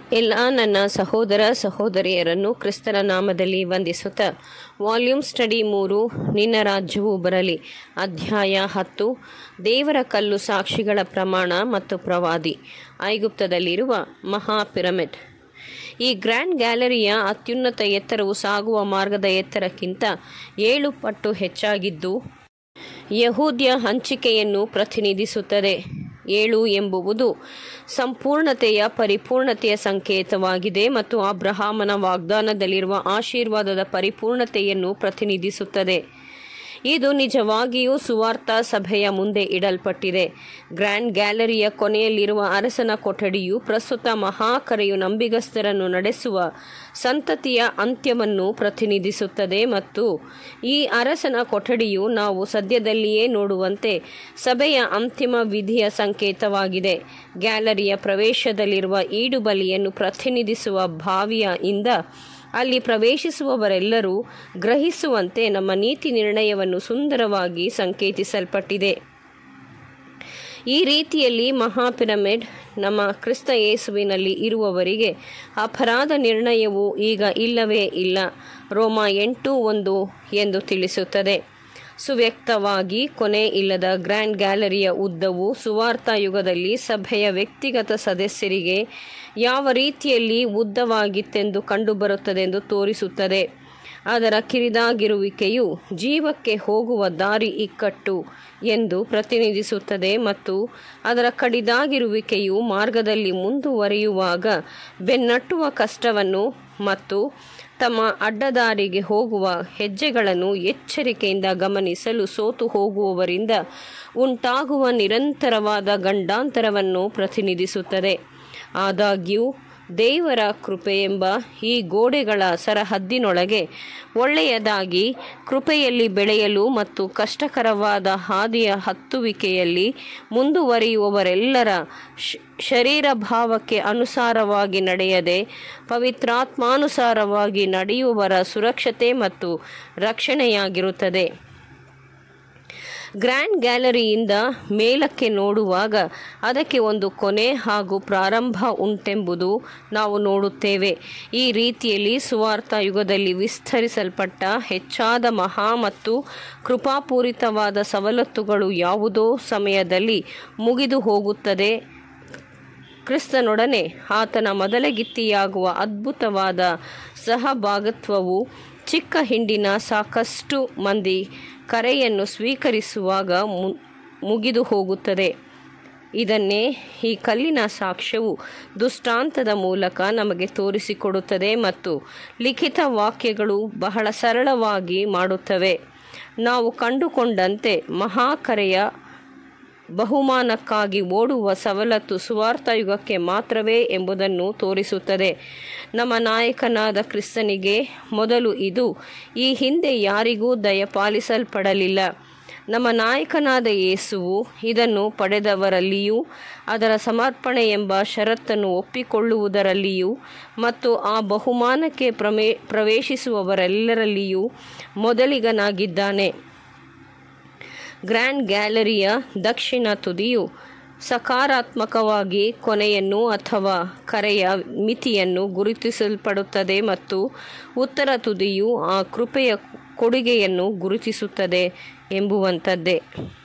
ಎಲ್ಲ ನನ್ನ ಸಹೋದರ ಸಹೋದರಿಯರನ್ನು ಕ್ರಿಸ್ತನ ನಾಮದಲ್ಲಿ ವಂದಿಸುತ್ತಾ ವಾಲ್ಯೂಮ್ ಸ್ಟಡಿ ಮೂರು ನಿನ್ನ ರಾಜ್ಯವು ಬರಲಿ ಅಧ್ಯಾಯ ಹತ್ತು ದೇವರ ಕಲ್ಲು ಸಾಕ್ಷಿಗಳ ಪ್ರಮಾಣ ಮತ್ತು ಪ್ರವಾದಿ ಐಗುಪ್ತದಲ್ಲಿರುವ ಮಹಾ ಪಿರಮಿಡ್ ಈ ಗ್ರ್ಯಾಂಡ್ ಗ್ಯಾಲರಿಯ ಅತ್ಯುನ್ನತ ಎತ್ತರವು ಸಾಗುವ ಮಾರ್ಗದ ಎತ್ತರಕ್ಕಿಂತ ಏಳು ಪಟ್ಟು ಹೆಚ್ಚಾಗಿದ್ದು ಯಹೂದ್ಯ ಹಂಚಿಕೆಯನ್ನು ಪ್ರತಿನಿಧಿಸುತ್ತದೆ ಏಳು ಎಂಬುವುದು ಸಂಪೂರ್ಣತೆಯ ಪರಿಪೂರ್ಣತೆಯ ಸಂಕೇತವಾಗಿದೆ ಮತ್ತು ಅಬ್ರಹಾಮನ ವಾಗ್ದಾನದಲ್ಲಿರುವ ಆಶೀರ್ವಾದದ ಪರಿಪೂರ್ಣತೆಯನ್ನು ಪ್ರತಿನಿಧಿಸುತ್ತದೆ ಇದು ನಿಜವಾಗಿಯೂ ಸುವಾರ್ಥ ಸಭೆಯ ಮುಂದೆ ಇಡಲ್ಪಟ್ಟಿದೆ ಗ್ರ್ಯಾಂಡ್ ಗ್ಯಾಲರಿಯ ಕೊನೆಯಲ್ಲಿರುವ ಅರಸನ ಕೊಠಡಿಯು ಪ್ರಸ್ತುತ ಮಹಾಕರೆಯು ನಂಬಿಗಸ್ತರನ್ನು ನಡೆಸುವ ಸಂತತಿಯ ಅಂತ್ಯವನ್ನು ಪ್ರತಿನಿಧಿಸುತ್ತದೆ ಮತ್ತು ಈ ಅರಸನ ಕೊಠಡಿಯು ನಾವು ಸದ್ಯದಲ್ಲಿಯೇ ನೋಡುವಂತೆ ಸಭೆಯ ಅಂತಿಮ ವಿಧಿಯ ಸಂಕೇತವಾಗಿದೆ ಗ್ಯಾಲರಿಯ ಪ್ರವೇಶದಲ್ಲಿರುವ ಈಡುಬಲಿಯನ್ನು ಪ್ರತಿನಿಧಿಸುವ ಭಾವಿಯ ಇಂದ ಅಲ್ಲಿ ಪ್ರವೇಶಿಸುವವರೆಲ್ಲರೂ ಗ್ರಹಿಸುವಂತೆ ನಮ್ಮ ನೀತಿ ನಿರ್ಣಯವನ್ನು ಸುಂದರವಾಗಿ ಸಂಕೇತಿಸಲ್ಪಟ್ಟಿದೆ ಈ ರೀತಿಯಲ್ಲಿ ಮಹಾಪಿರಮಿಡ್ ನಮ್ಮ ಕ್ರಿಸ್ತ ಯೇಸುವಿನಲ್ಲಿ ಇರುವವರಿಗೆ ಅಪರಾಧ ನಿರ್ಣಯವು ಈಗ ಇಲ್ಲವೇ ಇಲ್ಲ ರೋಮ ಎಂಟು ಒಂದು ಎಂದು ತಿಳಿಸುತ್ತದೆ ಸುವ್ಯಕ್ತವಾಗಿ ಕೊನೆ ಇಲ್ಲದ ಗ್ರ್ಯಾಂಡ್ ಗ್ಯಾಲರಿಯ ಉದ್ದವು ಸುವಾರ್ಥ ಯುಗದಲ್ಲಿ ಸಭೆಯ ವ್ಯಕ್ತಿಗತ ಸದಸ್ಯರಿಗೆ ಯಾವ ರೀತಿಯಲ್ಲಿ ಉದ್ದವಾಗಿತ್ತೆಂದು ಕಂಡುಬರುತ್ತದೆಂದು ತೋರಿಸುತ್ತದೆ ಅದರ ಕಿರಿದಾಗಿರುವಿಕೆಯು ಜೀವಕ್ಕೆ ಹೋಗುವ ದಾರಿ ಇಕ್ಕಟ್ಟು ಎಂದು ಪ್ರತಿನಿಧಿಸುತ್ತದೆ ಮತ್ತು ಅದರ ಕಡಿದಾಗಿರುವಿಕೆಯು ಮಾರ್ಗದಲ್ಲಿ ಮುಂದುವರಿಯುವಾಗ ಬೆನ್ನಟ್ಟುವ ಕಷ್ಟವನ್ನು ಮತ್ತು ತಮ್ಮ ಅಡ್ಡದಾರಿಗೆ ಹೋಗುವ ಹೆಜ್ಜೆಗಳನ್ನು ಎಚ್ಚರಿಕೆಯಿಂದ ಗಮನಿಸಲು ಸೋತು ಹೋಗುವವರಿಂದ ಉಂಟಾಗುವ ನಿರಂತರವಾದ ಗಂಡಾಂತರವನ್ನು ಪ್ರತಿನಿಧಿಸುತ್ತದೆ ಆದಾಗ್ಯೂ ದೇವರ ಕೃಪೆ ಎಂಬ ಈ ಗೋಡೆಗಳ ಸರಹದ್ದಿನೊಳಗೆ ಒಳ್ಳೆಯದಾಗಿ ಕೃಪೆಯಲ್ಲಿ ಬೆಳೆಯಲು ಮತ್ತು ಕಷ್ಟಕರವಾದ ಹಾದಿಯ ಹತ್ತುವಿಕೆಯಲ್ಲಿ ಮುಂದುವರಿಯುವವರೆಲ್ಲರ ಶರೀರ ಭಾವಕ್ಕೆ ಅನುಸಾರವಾಗಿ ನಡೆಯದೆ ಪವಿತ್ರಾತ್ಮಾನುಸಾರವಾಗಿ ನಡೆಯುವವರ ಸುರಕ್ಷತೆ ಮತ್ತು ರಕ್ಷಣೆಯಾಗಿರುತ್ತದೆ ಗ್ರ್ಯಾಂಡ್ ಗ್ಯಾಲರಿಯಿಂದ ಮೇಲಕ್ಕೆ ನೋಡುವಾಗ ಅದಕ್ಕೆ ಒಂದು ಕೊನೆ ಹಾಗೂ ಪ್ರಾರಂಭ ಉಂಟೆಂಬುದು ನಾವು ನೋಡುತ್ತೇವೆ ಈ ರೀತಿಯಲ್ಲಿ ಸುವಾರ್ಥ ಯುಗದಲ್ಲಿ ವಿಸ್ತರಿಸಲ್ಪಟ್ಟ ಹೆಚ್ಚಾದ ಮಹಾ ಮತ್ತು ಕೃಪಾಪೂರಿತವಾದ ಸವಲತ್ತುಗಳು ಯಾವುದೋ ಸಮಯದಲ್ಲಿ ಮುಗಿದು ಹೋಗುತ್ತದೆ ಕ್ರಿಸ್ತನೊಡನೆ ಆತನ ಮೊದಲಗಿತ್ತಿಯಾಗುವ ಅದ್ಭುತವಾದ ಸಹಭಾಗತ್ವವು ಚಿಕ್ಕ ಹಿಂಡಿನ ಸಾಕಷ್ಟು ಮಂದಿ ಕರೆಯನ್ನು ಸ್ವೀಕರಿಸುವಾಗ ಮುಗಿದು ಹೋಗುತ್ತದೆ ಇದನ್ನೇ ಈ ಕಲ್ಲಿನ ಸಾಕ್ಷ್ಯವು ದುಷ್ಟಾಂತದ ಮೂಲಕ ನಮಗೆ ತೋರಿಸಿಕೊಡುತ್ತದೆ ಮತ್ತು ಲಿಖಿತ ವಾಕ್ಯಗಳು ಬಹಳ ಸರಳವಾಗಿ ಮಾಡುತ್ತವೆ ನಾವು ಕಂಡುಕೊಂಡಂತೆ ಮಹಾಕರೆಯ ಬಹುಮಾನಕ್ಕಾಗಿ ಓಡುವ ಸವಲತ್ತು ಸುವಾರ್ಥ ಯುಗಕ್ಕೆ ಮಾತ್ರವೇ ಎಂಬುದನ್ನು ತೋರಿಸುತ್ತದೆ ನಮ್ಮ ನಾಯಕನಾದ ಕ್ರಿಸ್ತನಿಗೆ ಮೊದಲು ಇದು ಈ ಹಿಂದೆ ಯಾರಿಗೂ ದಯಪಾಲಿಸಲ್ಪಡಲಿಲ್ಲ ನಮ್ಮ ನಾಯಕನಾದ ಯೇಸುವು ಇದನ್ನು ಪಡೆದವರಲ್ಲಿಯೂ ಅದರ ಸಮರ್ಪಣೆ ಎಂಬ ಷರತ್ತನ್ನು ಒಪ್ಪಿಕೊಳ್ಳುವುದರಲ್ಲಿಯೂ ಮತ್ತು ಆ ಬಹುಮಾನಕ್ಕೆ ಪ್ರಮೇ ಪ್ರವೇಶಿಸುವವರೆಲ್ಲರಲ್ಲಿಯೂ ಮೊದಲಿಗನಾಗಿದ್ದಾನೆ ಗ್ರ್ಯಾಂಡ್ ಗ್ಯಾಲರಿಯ ದಕ್ಷಿಣ ತುದಿಯು ಸಕಾರಾತ್ಮಕವಾಗಿ ಕೊನೆಯನ್ನು ಅಥವಾ ಕರೆಯ ಮಿತಿಯನ್ನು ಗುರುತಿಸಲ್ಪಡುತ್ತದೆ ಮತ್ತು ಉತ್ತರ ತುದಿಯು ಆ ಕೃಪೆಯ ಕೊಡುಗೆಯನ್ನು ಗುರುತಿಸುತ್ತದೆ ಎಂಬುವಂಥದ್ದೇ